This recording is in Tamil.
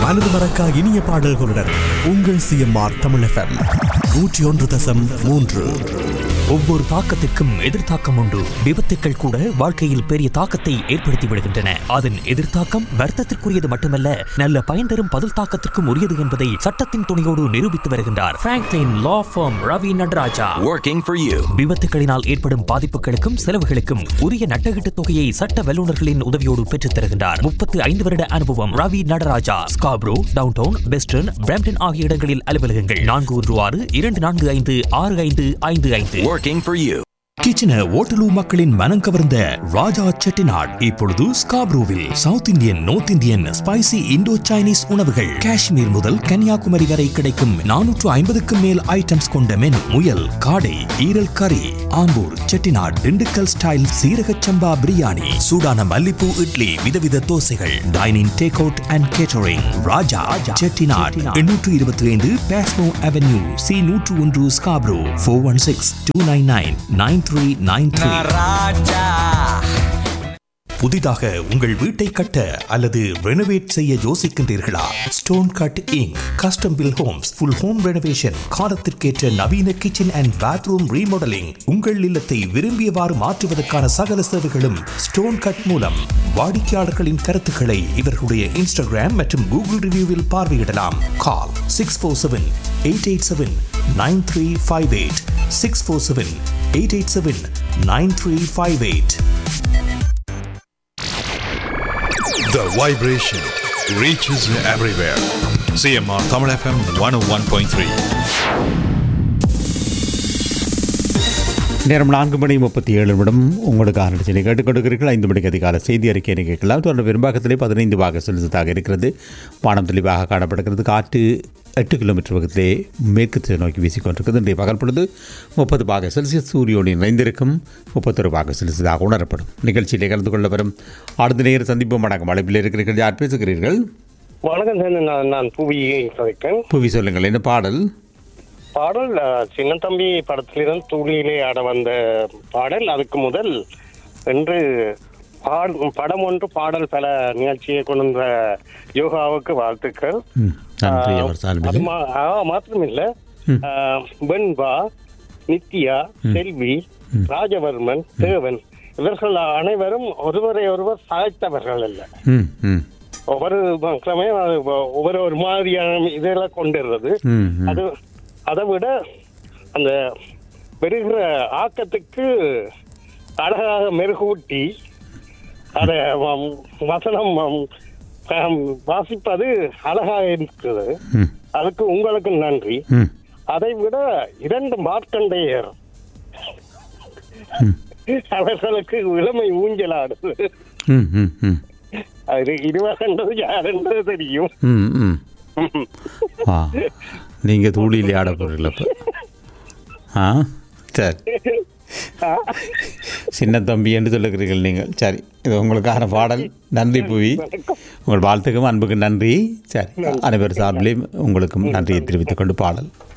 மனது மறக்கா இனிய பாடல்களுடன் உங்கள் சிஎம்ஆர் தமிழ் எஃப்எம் நூற்றி ஒன்று தசம் மூன்று ஒவ்வொரு தாக்கத்திற்கும் எதிர்த்தாக்கம் உண்டு விபத்துக்கள் கூட வாழ்க்கையில் பெரிய தாக்கத்தை ஏற்படுத்தி விடுகின்றன அதன் எதிர்த்தாக்கம் வர்த்தத்திற்குரியது மட்டுமல்ல நல்ல பயன் தரும் பதில் தாக்கத்திற்கும் உரியது என்பதை சட்டத்தின் துணையோடு நிரூபித்து வருகின்றார் Franklin law firm Ravi Nataraja working for you. விபத்துகளினால் ஏற்படும் பாதிப்புகளுக்கும் செலவுகளுக்கும் உரிய நட்டகீட்டு தொகையை சட்ட வல்லுநர்களின் உதவியோடு பெற்றுத் தருகின்றார் முப்பத்து ஐந்து வருட அனுபவம் Ravi Nataraja Scarborough downtown western Brampton ஆகிய இடங்களில் அலுவலகங்கள் நான்கு ஒன்று ஆறு இரண்டு நான்கு ஐந்து ஆறு ஐந்து ஐந்து ஐந்து Working for you. கிச்சன ஓட்டலூ மக்களின் மனம் கவர்ந்த ராஜா செட்டிநாட் இப்பொழுது ஸ்காப்ரூவில் South Indian North Indian spicy Indo Chinese உணவுகள் காஷ்மீர் முதல் கன்னியாகுமரி வரை கிடைக்கும் நானூற்று ஐம்பதுக்கும் மேல் ஐட்டம்ஸ் கொண்ட மெனு முயல் காடை ஈரல் கறி ஆம்பூர் செட்டிநாட் திண்டுக்கல் ஸ்டைல் சீரக சம்பா பிரியாணி சூடான மல்லிப்பூ இட்லி விதவித தோசைகள் dining take out and catering Raja Chettinad எண்ணூற்று இருபத்தி ஐந்து பேஸ்மோ அவென்யூ சி நூற்று ஒன்று Scarborough four one six two nine nine nine three nine three புதிதாக உங்கள் வீட்டை கட்ட அல்லது ரெனோவேட் செய்ய யோசிக்கின்றீர்களா stone cutting custom built homes full home renovation காலத்திற்கேற்ற நவீன கிச்சன் அண்ட் பாத்ரூம் ரீமாடலிங் உங்கள் இல்லத்தை விரும்பியவாறு மாற்றுவதற்கான சகல சேவைகளும் ஸ்டோன் கட் மூலம் வாடிக்கையாளர்களின் கருத்துக்களை இவர்களுடைய இன்ஸ்டாகிராம் மற்றும் கூகுள் ரிவ்யூவில் பார்வையிடலாம் call six four seven eight eight seven nine three five eight six four seven eight eight seven nine three five eight The vibration reaches everywhere. CMR Tamil FM 101.3. நேரம் நான்கு மணி முப்பத்தி ஏழு நிமிடம் உங்களுக்கான நிகழ்ச்சியை கேட்டுக்கொண்டிருக்கிறீர்கள் ஐந்து மணிக்கு அதிகால செய்தி அறிக்கையை கேட்கலாம் தொடர்ந்து பெரும்பாகத்திலே பதினைந்து பாக செலுத்ததாக இருக்கிறது வானம் தெளிவாக காணப்படுகிறது காற்று எட்டு கிலோமீட்டர் வேகத்திலே மேற்கு திசை நோக்கி வீசிக்கொண்டிருக்கிறது இன்றைய பகல் பொழுது முப்பது பாக செல்சியஸ் சூரியோடு நிறைந்திருக்கும் முப்பத்தொரு பாக செல்சியஸாக உணரப்படும் நிகழ்ச்சியிலே கலந்து கொள்ள வரும் அடுத்த நேர சந்திப்பு வணக்கம் அழைப்பில் இருக்கிறீர்கள் யார் பேசுகிறீர்கள் வணக்கம் சார் நான் நான் புவியை கதைக்கேன் புவி சொல்லுங்கள் என்ன பாடல் பாடல் அஹ், சின்னத்தம்பி படத்திலிருந்து தூளியிலே ஆட வந்த பாடல் அதுக்கு முதல் என்று பாட படம் ஒன்று பாடல் பல நிகழ்ச்சியை கொண்டு வந்த யோகாவுக்கு வாழ்த்துக்கள் ம், நன்றி ஆஹ், அவர் அது சார்பில் மா- ஆ, மாத்திரமில்ல ஆஹ், வெண்பா நித்யா செல்வி ராஜவர்மன் தேவன் இவர்கள் அனைவரும் ஒருவரை ஒருவர் சாய்த்தவர்கள் அல்ல ம் ம் ஒவ்வொரு மக்களுமே அது ஒவ்வொரு ஒரு மாதிரியான இதெல்லாம் கொண்டுறது ம் ம் அது அதை விட அந்த பெறுகிற ஆக்கத்துக்கு அழகாக மெருகூட்டி அதை வ- வசனம் வ- ஆம், வாசிப்பது அழகாக இருக்கிறது ம் அதுக்கு உங்களுக்கு நன்றி ம் அதை விட இரண்டு மார்க்கண்டேயர் அவர்களுக்கு இளமை ஊஞ்சலாடுது ம் ம் ம் அது இருவரென்றது யாரென்றது தெரியும் ம் ம் ஆ நீங்கள் தூளியில் ஆட போகிறீங்களா இப்போ ஆ சரி சின்ன தம்பி என்று சொல்லுகிறீர்கள் நீங்கள் சரி இது உங்களுக்கான பாடல் நன்றி புவி உங்கள் வாழ்த்துக்கும் அன்புக்கு நன்றி சரி அனைவர் சார்பிலையும் உங்களுக்கும் நன்றியை தெரிவித்துக் கொண்டு பாடல்